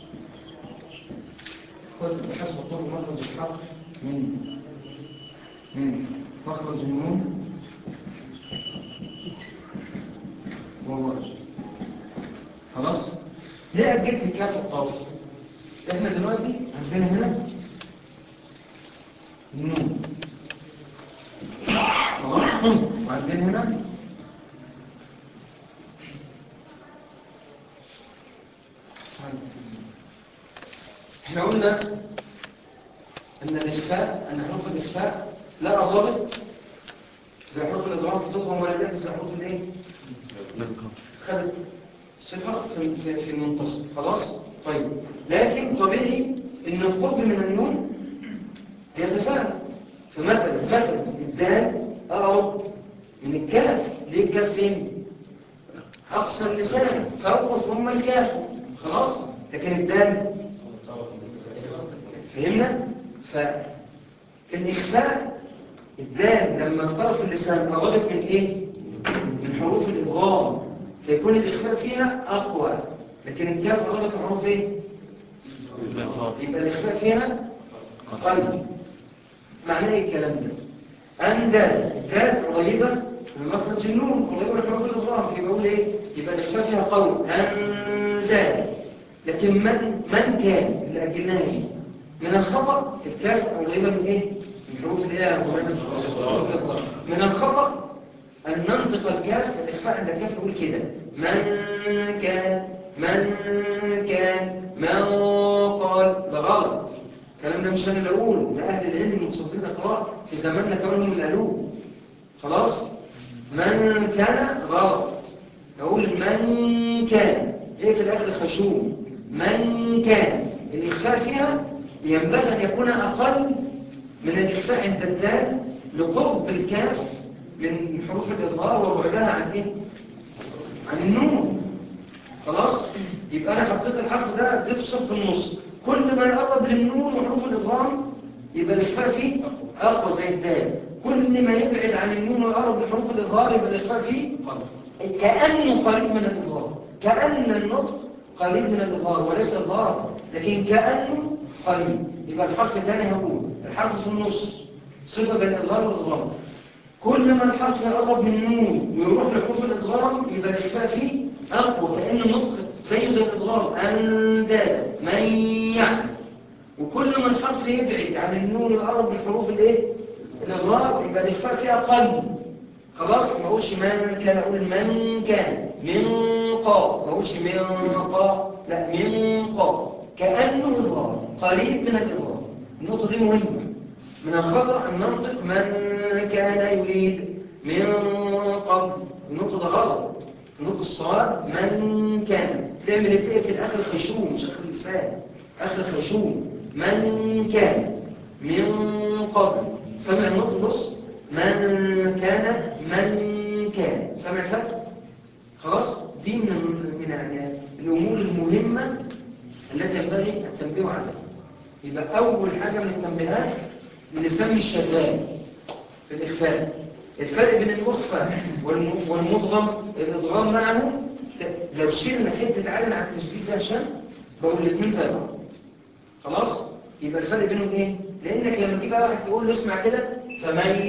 خذ بحسب طول مخرج الحرف من من مخرج النون والله خلاص ليه أجلت الكاف والقاف احنا دلوقتي عندنا هنا النون خلاص وعندنا هنا احنا قلنا ان الاخفاء ان حروف الاخفاء لا ضابط زي حروف الادغام في تضغم ولا بيعكس زي حروف الايه خدت صفه في في في المنتصف خلاص طيب لكن طبيعي ان القرب من النون بيتفاوت فمثلا مثلا الدال اقرب من الكاف ليه الكاف فين اقصى اللسان فوق ثم الكاف خلاص لكن الدال فهمنا فالاخفاء الدال لما اخترف اللسان قربت من ايه من حروف الادغام فيكون الاخفاء فيها اقوى لكن الكاف قربت من حروف ايه يبقى الاخفاء فيها اقل معناه ايه الكلام ده ان دال دال قريبه من مخرج النون قريبه من حروف الادغام فيبقى اقول ايه يبقى الاخفاء فيها قوي ان دال لكن من من كان اللي اجلناها دي من الخطا الكاف قريبه من ايه من حروف الايه من الخطا ان ننطق الكاف الاخفاء عند الكاف نقول كده من كان من كان من قال ده غلط الكلام ده مش انا اللي اقوله ده اهل العلم المتصدين الاقراء في زماننا كمان هم اللي قالوه خلاص من كان غلط اقول من كان ايه في الاخر خشوم من كان الاخفاء فيها ينبغي ان يكون اقل من الاخفاء عند الدال لقرب الكاف من حروف الاظهار وبعدها عن ايه عن النون خلاص يبقى انا حطيت الحرف ده اديته صف النص كل ما يقرب للنون وحروف الادغام يبقى الاخفاء فيه اقوى زي الدال كل ما يبعد عن النون ويقرب لحروف الاظهار يبقى الاخفاء فيه كانه قريب من الاظهار كان النطق قريب من الاظهار وليس اظهار لكن كانه قريب يبقى الحرف تاني هقول الحرف في النص صفه بين الاظهار والادغام كل ما الحرف يقرب من النون ويروح لحروف الادغام يبقى الاخفاء فيه اقوى كان النطق زيه زي الادغام انداد من يعلم وكل ما الحرف يبعد عن النون ويقرب من حروف الايه الادغام يبقى الاخفاء فيه اقل خلاص ما اقولش من كان اقول من كان من قا ما اقولش من قا لا من قا كانه اظهار قريب من الاظهار النقطه دي مهمه من الخطأ أن ننطق من كان يريد من قبل النطق ده غلط النطق الصواب من كان تعمل ايه في الآخر خشوم مش آخر اللسان آخر خشوم من كان من قبل سمع النطق بص من كان من كان سمع الفرق خلاص دي من من يعني الأمور المهمة التي ينبغي التنبيه عليها يبقى أول حاجة من التنبيهات اللسان مش شغال في الإخفاء الفرق بين المخفى والمضغم الإضغام معه لو شلنا حتة عالم على التشديد ده عشان بقول الاثنين زي بعض خلاص يبقى الفرق بينهم ايه لانك لما تجيب واحد تقول له اسمع كده فمن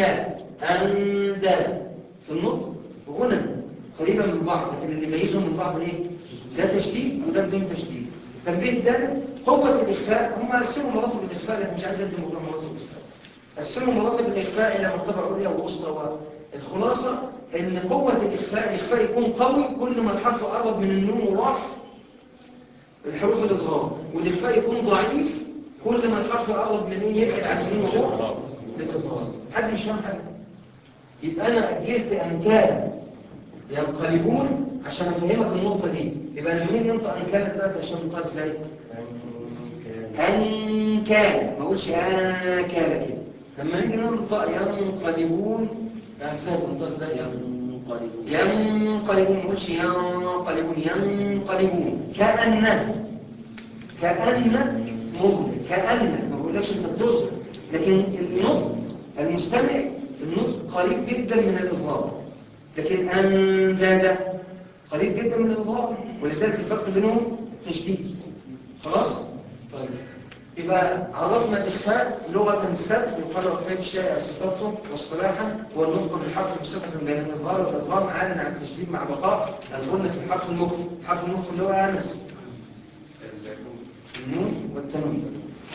أندى في النطق غنى قريبا من بعض لكن اللي يميزهم من بعض ايه ده تشديد وده بدون تشديد التنبيه الثالث قوة الإخفاء هم قسموا مراتب الإخفاء لكن مش عايز أدي موضوع مراتب الإخفاء قسموا مراتب الإخفاء إلى مرتبة عليا ووسطى الخلاصة إن قوة الإخفاء الإخفاء يكون قوي كل ما الحرف قرب من النون وراح الحروف الإضغام والإخفاء يكون ضعيف كل ما الحرف يقرب من إيه يبعد عن النون وراح للإضغام حد مش فاهم حاجة يبقى أنا أجلت أنكالا ينقلبون عشان أفهمك النقطة دي يبقى لما نيجي ننطق أنكالا دلوقتي عشان ننطق إزاي؟ أن كان ما أقولش أن كان كده لما نيجي ننطق ينقلبون يا أستاذ ننطق إزاي ينقلبون ينقلبون ما أقولش ينقلبون ينقلبون كأن كأن مظلم كأن ما بقولكش انت بتظهر لكن النطق المستمع النطق قريب جدا من الاظهار لكن انداد قريب جدا من الاظهار ولذلك الفرق بينهم تشديد خلاص طيب يبقى عرفنا الإخفاء لغة الستر يقال إخفاء الشائع سترته واصطلاحا هو النطق بالحرف بصفة بين الإظهار والإدغام عالٍ عن التشديد مع بقاء الغنة في الحرف المخفي حرف المخفي اللي هو أنس النون والتنوين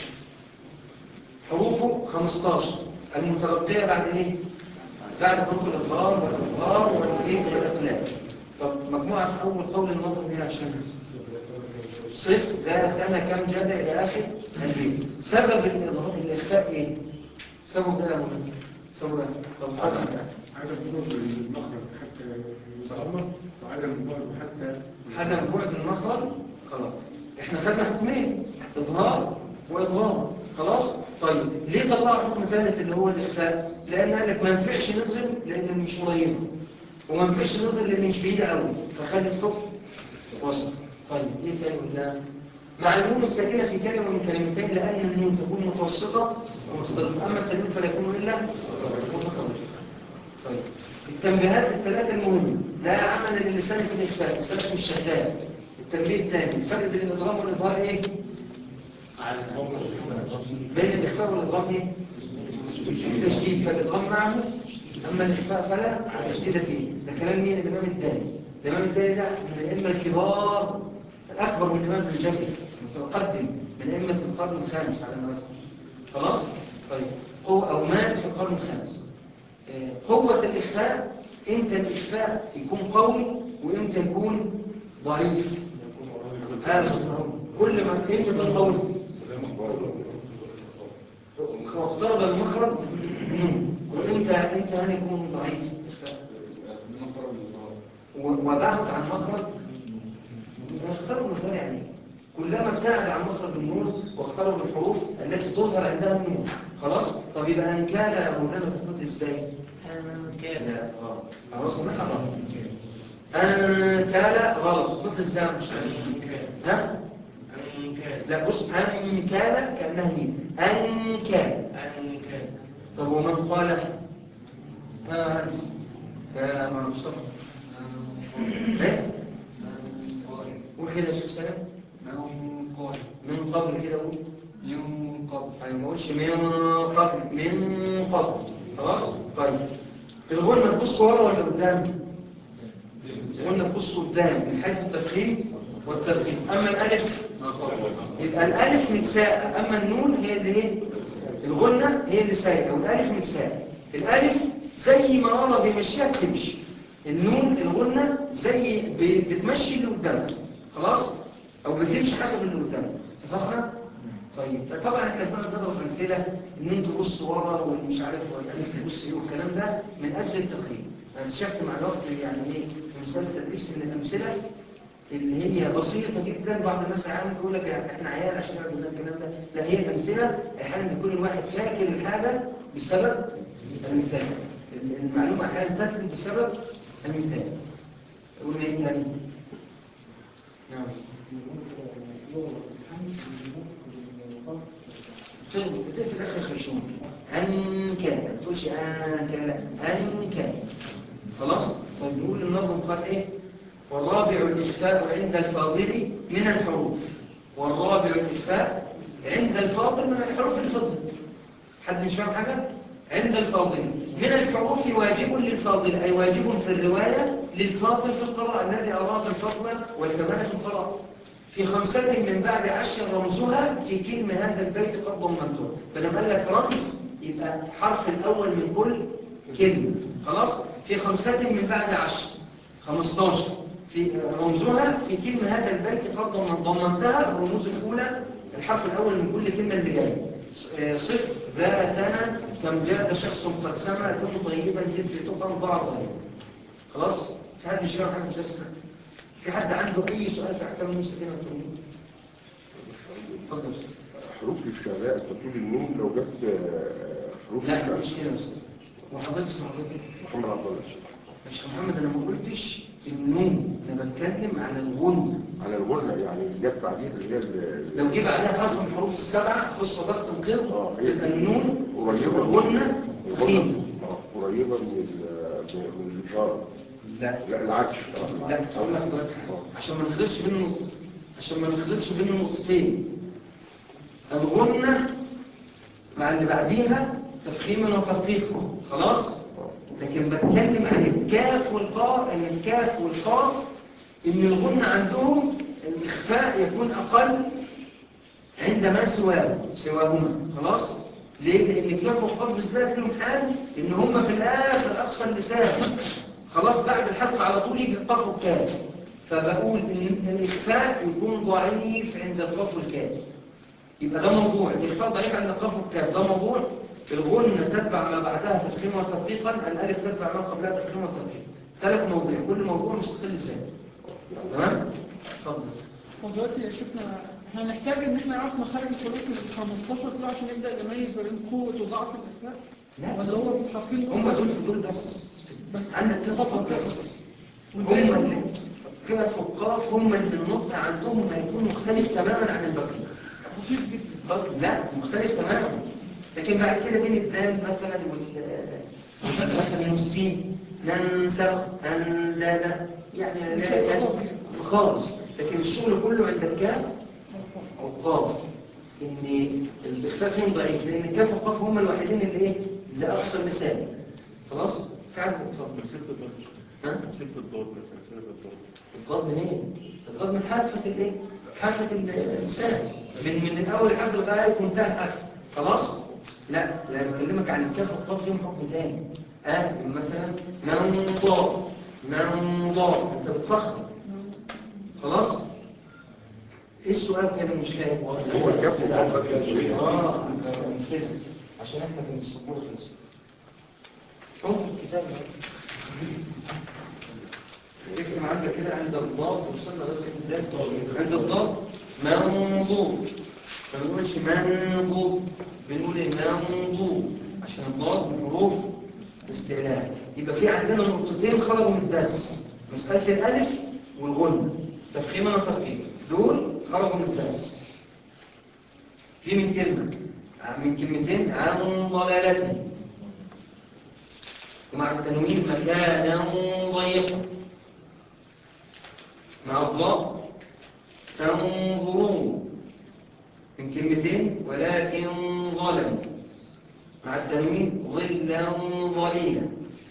حروفه 15 المتبقية بعد إيه؟ بعد حروف الإظهار والإظهار والإيه والإقلال طب مجموعة في أول قول النظر هنا عشان صفر ذا ثنا كم جاد إلى آخر البيت سبب الإظهار الإخفاء إيه؟ سبب إيه يا مهم؟ سبب إيه؟ طب اتفضل عدم قرب المخرج حتى يتغمض وعدم البعد حتى عدم بعد المخرج خلاص احنا خدنا حكمين اظهار واضغام خلاص طيب ليه طلعوا حكم ثالث اللي هو الاخفاء لان قال لك ما ينفعش نضغم لان مش قريبه وما ينفعش نضغم لان مش بعيده قوي فخلت حكم وسط طيب ايه تاني قلنا مع النون الساكنه في كلمه من كلمتين لان النون تكون متوسطه ومتضرفه اما التنوين فلا يكون الا متطرف طيب التنبيهات الثلاثة المهمة لا عمل للسان في الإخفاء السلف مش شغال التنبيه الثاني الفرق بين الإضرام والإظهار إيه؟ بين الإخفاء والإضرام إيه؟ التشديد فالإضرام معه أما الإخفاء فلا تشديد فيه ده كلام مين الإمام الداني الإمام الداني ده من الأئمة الكبار الأكبر من الإمام الجزري متقدم من أئمة القرن الخامس على ما أذكر خلاص؟ طيب هو أو مات في القرن الخامس قوة الإخفاء إمتى الإخفاء يكون قوي وإمتى يكون ضعيف هذا كل ما إمتى يكون قوي واقترب المخرج وإمتى إمتى هل يكون ضعيف الإخفاء وبعد عن مخرج اخترب المثال يعني كلما ابتعد عن مخرج النور واخترب الحروف التي تظهر عندها النور خلاص طب يبقى ان كان يا مولانا تخطط ازاي كان لا غلط اهو سامعها غلط ان كان غلط تخطط ازاي مش ها لا بص ان كان كانها مين ان كان طب ومن قال ها انس يا مصطفى ايه قول كده يا شيخ سلام من قال من قبل كده قول من قبل يعني ما قلتش من قبل من قبل خلاص طيب الغنة تبص ورا ولا قدام الغنة تبص قدام من حيث التفخيم والترقيم اما الالف يبقى الالف متساءة اما النون هي اللي ايه الغنة هي اللي سايقة والالف متساءة الالف زي ما ورا بيمشيها بتمشي النون الغنة زي ب- بتمشي اللي قدامها خلاص او بتمشي حسب اللي قدامها اتفقنا طيب طبعا احنا بنقعد نضرب امثله ان انت تبص ورا والمش عارف والالف تبص ايه والكلام ده من اجل التقريب انا اكتشفت مع الوقت يعني ايه في مساله التدريس من الامثله اللي هي بسيطه جدا بعض الناس احيانا بيقول لك يعني احنا عيال عشان نعمل لنا الكلام ده لا هي الامثله احيانا بيكون الواحد فاكر الحاجه بسبب المثال المعلومه احيانا تثبت بسبب المثال قلنا ايه تاني نعم بتقفل اخر خشوم ان كان ما تقولش ان كان لا ان كان خلاص طيب نقول النظم قال ايه والرابع الاخفاء عند الفاضل من الحروف والرابع الاخفاء عند الفاضل من الحروف الفضل حد مش فاهم حاجه عند الفاضل من الحروف واجب للفاضل أي واجب في الرواية للفاضل في القراءة الذي أراد الفضل والكمال في القراءة في خمسة من بعد عشر رمزها في كلمة هذا البيت قد ضمنته فلما قال لك رمز يبقى حرف الأول من كل كلمة خلاص في خمسة من بعد عشر خمستاشر في رمزها في كلمة هذا البيت قد ضمن- ضمنتها الرموز الأولى الحرف الأول من كل كلمة اللي جاية صف ذا ثنا كم جاد شخص قد سمى كن طيبا زد في تقى ضع ظهير خلاص في حد يشرح حاجه في درسنا في حد عنده اي سؤال في احكام المستقيم التوحيد اتفضل حروف الشغاء تطول النون لو جت آه، حروف لا الشغاء. مش كده يا استاذ وحضرتك اسمع حضرتك محمد عبد الله الشيخ. يا شيخ محمد انا ما قلتش النون انا بتكلم على الغنة على الغنى يعني جت بعدين اللي هي ال- لو جه بعدها حرف من الحروف السبعة خص ضغط القيض آه، هي تبقى دي. النون قريبة الغنة فخيمة آه، قريبة من ال- من من الإشارة لا لا العكس آه. لا اقول لحضرتك حاجة. عشان ما نخلطش بين النقط- عشان ما نخلطش بين النقطتين الغنة مع اللي بعديها تفخيما وترقيقا خلاص لكن بتكلم عن الكاف والقاف ان الكاف والقاف ان الغنة عندهم الاخفاء يكون اقل عندما سواه سواهما خلاص ليه لان الكاف والقاف بالذات لهم حال ان هم في الاخر اقصى اللسان خلاص بعد الحلقة على طول يجي القاف والكاف فبقول ان الاخفاء يكون ضعيف عند القاف والكاف يبقى ده موضوع الإخفاء ضعيف عند القاف والكاف ده موضوع الغنة تتبع ما بعدها تفخيما وتدقيقا الألف تتبع ما قبلها تفخيما وتدقيقا ثلاث مواضيع كل موضوع مستقل بذاته تمام؟ اتفضل ودلوقتي يا شيخنا احنا نحتاج ان احنا نعرف مخارج الحروف ال 15 دول عشان نبدا نميز بين قوه وضعف الاخفاء لا. ولا هو في الحرفين هم دول في دول بس بس. عندك كاف وقاف بس هم والباقي؟ اللي كاف وقاف هم اللي النطق عندهم هيكون مختلف تماما عن الباقيين بسيط جدا برضه لا مختلف تماما لكن بعد كده بين الدال مثلا وال مثلا والسين ننسخ اندادا يعني لا يعني خالص لكن الشغل كله عند الكاف والقاف ان الاخفاء فيهم ضعيف لان الكاف والقاف هم الوحيدين اللي ايه اللي اقصى اللسان خلاص فعلا اتفضل مسكت الضرب ها مسكت الضرب بس مسكت الضرب الضاد منين الضاد من حافه الايه حافه اللسان من من الاول الحرف لغايه منتهى الحرف خلاص لا لا بكلمك عن الكاف والقاف ليهم حكم تاني اه مثلا منضاد منضاد انت بتفخم خلاص ايه السؤال تاني مش فاهم هو الكاف والقاف ده كان إيه؟ اه امثله عشان احنا بنسبوه خلص هو في الكتاب اكتب عندك كده عند الضاد وصلنا بس الضاد عند الضاد منضوب ما بنقولش منضوب بنقول ايه منضوب عشان الضاد من حروف استعلاء يبقى في عندنا نقطتين خرجوا من الدرس مسألة الألف والغنة تفخيما وترقيقا دول خرجوا من الدرس في من كلمة من كلمتين عن ضلالته ومع التنوين مكانا ضيقا مع الضاء تنظرون من كلمتين ولكن ظلم مع التنوين ظلا ظليلا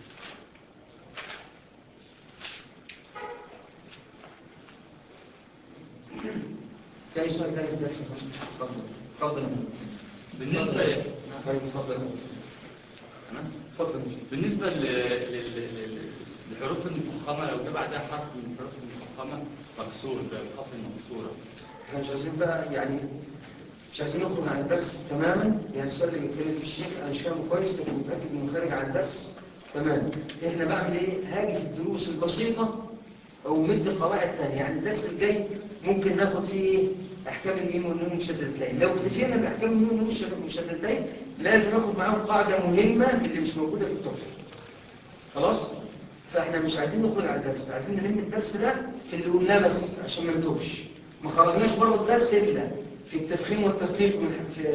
في أي سؤال ثاني في الدرس تفضل تفضل بالنسبة طيب تفضل تمام؟ تفضل بالنسبة ل- ل- ل- ل- للحروف المفخمة لو جه بعدها حرف من الحروف المفخمة مكسور بالقاف المكسورة احنا مش عايزين بقى يعني مش عايزين نخرج عن الدرس تماما يعني السؤال اللي بيتكلم فيه الشيخ انا مش فاهمه كويس لكن متاكد انه خارج عن الدرس تمام احنا بعمل ايه هاجي في الدروس البسيطه او مد قواعد ثانيه يعني الدرس الجاي ممكن ناخد فيه ايه احكام الميم والنون المشددتين لو اكتفينا باحكام الميم والنون المشددتين لازم ناخد معاهم قاعده مهمه من اللي مش موجوده في التحفه خلاص فاحنا مش عايزين نخرج على الدرس عايزين نلم الدرس ده في اللي قلناه بس عشان ما نتوهش ما خرجناش بره الدرس الا في التفخيم والتدقيق من في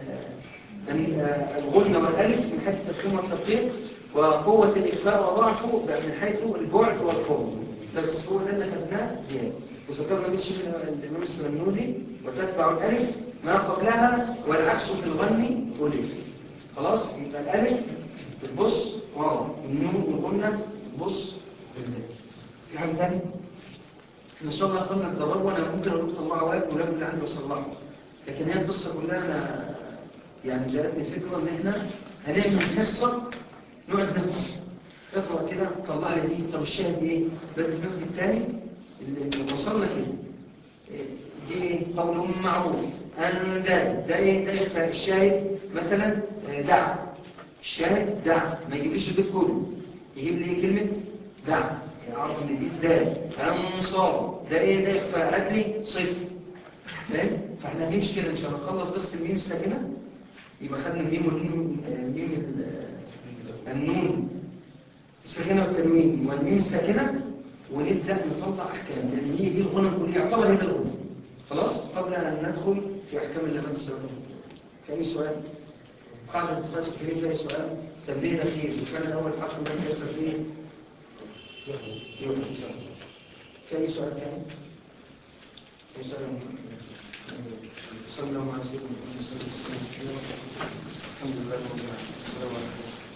آه، آه، الغنة والالف من حيث التفخيم والتدقيق وقوة الإخفاء وضعفه من حيث البعد والقرب بس هو ده اللي خدناه زيادة وذكرنا به الشيخ الإمام السمنودي وتتبع الألف ما قبلها والعكس في الغني ألف خلاص يبقى الألف بتبص ورا النون والغنة بتبص قدام في حاجة تانية؟ ان شاء الله قلنا تدربوا انا ممكن اقول طلعوا واجب ولا اللي عندي بصلحه لكن هي القصه كلها انا يعني جاتني فكره ان احنا هنعمل حصه نقعد نقرا اقرا كده طلع لي دي طب الشاهد ايه بدل في مسجد تاني اللي وصلنا كده إيه، دي قول معروف ان ده ده ايه ده يخفى الشاهد مثلا آه، دع الشاهد دع ما يجيبليش البيت كله يجيب لي إيه كلمه دع اعرف ان دي الدال انصار ده ايه ده يخفى هات لي صفر فاهم فاحنا هنمشي كده ان شاء الله نخلص بس الميم الساكنه يبقى خدنا الميم والنون آه، الميم ال- آه، النون الساكنة والتنوين والميم الساكنة ونبدأ نطلع أحكام لأن هي دي الغنى الكلية يعتبر هي ده الغنى خلاص قبل أن ندخل في أحكام اللغات السابقة في أي سؤال؟ قاعدة اتخاذ السكرين فيها سؤال تنبيه الأخير كان أول حرف من يحصل فيه يوحي في أي سؤال ثاني؟ أي سؤال صلى الله عليه وسلم الحمد لله رب العالمين السلام عليكم